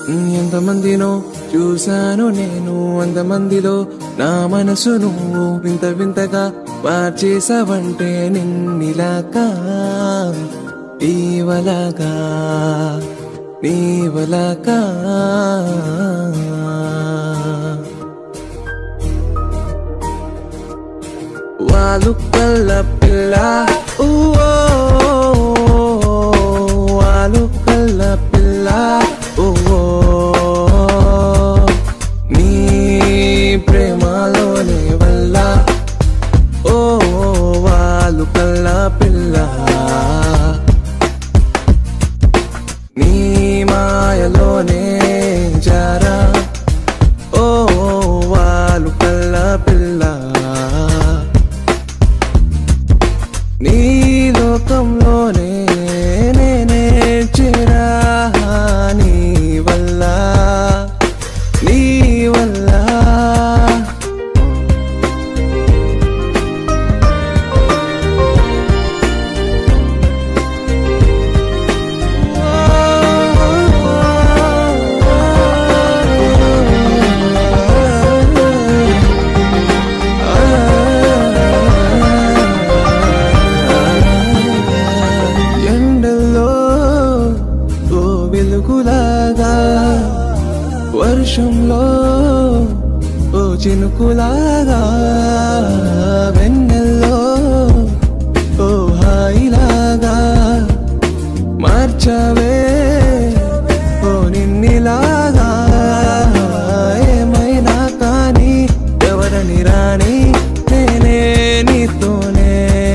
ఎంతమందినో చూశాను నేను అంతమందిలో నా మనసు నువ్వు వింత వింతగా మార్చేసావంటే నిన్నిలాగా నీవలాగా నీవలాగా వాళ్ళు కళ్ళ పిల్ల ఊవో వాళ్ళు కళ్ళ పిల్ల ఊవో నీ ప్రేమలోనే వల్ల ఓ వాళ్ళు కళ్ళ పిల్ల నీ మాయలోనే జారా ఓ వాళ్ళు కళ్ళ పిల్ల నీ లోకంలోనే నేనే చేరా నీ వల్ల నీ వల్ల ఎండల్లో ఓ వెలుగులాగా వర్షంలో ఓ చినుకులాగా వెన్నెల్లో ఓ హాయిలాగా మార్చవే ఓ నిన్నిలాగా ఏమైనా కానీ ఎవరని రాని నేనే నీతోనే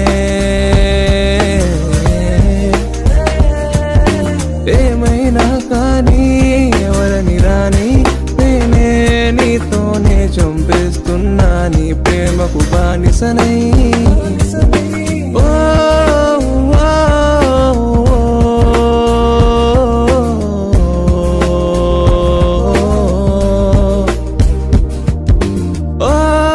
ఏమైనా కానీ ఎవరని రాని నేనే నీతోనే చంపేస్తున్నా నీ ప్రేమకు బానిసనై ఓ, ఓ, ఓ,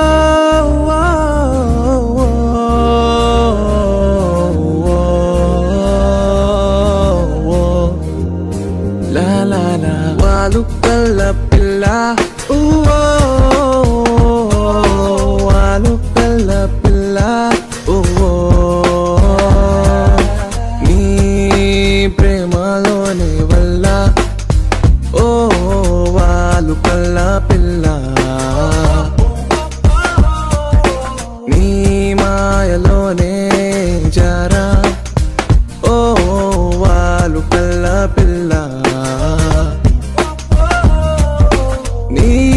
లా లా లా వాళ్ళు కళ్ళ పిల్ల ఊవో వాళ్ళు కళ్ళ పిల్ల ఊవో నీ ప్రేమలోనే వల్ల ఓ వాళ్ళు కళ్ళ పిల్ల నీ మాయలోనే జారా ఓ వాళ్ళు కళ్ళ పిల్ల నీ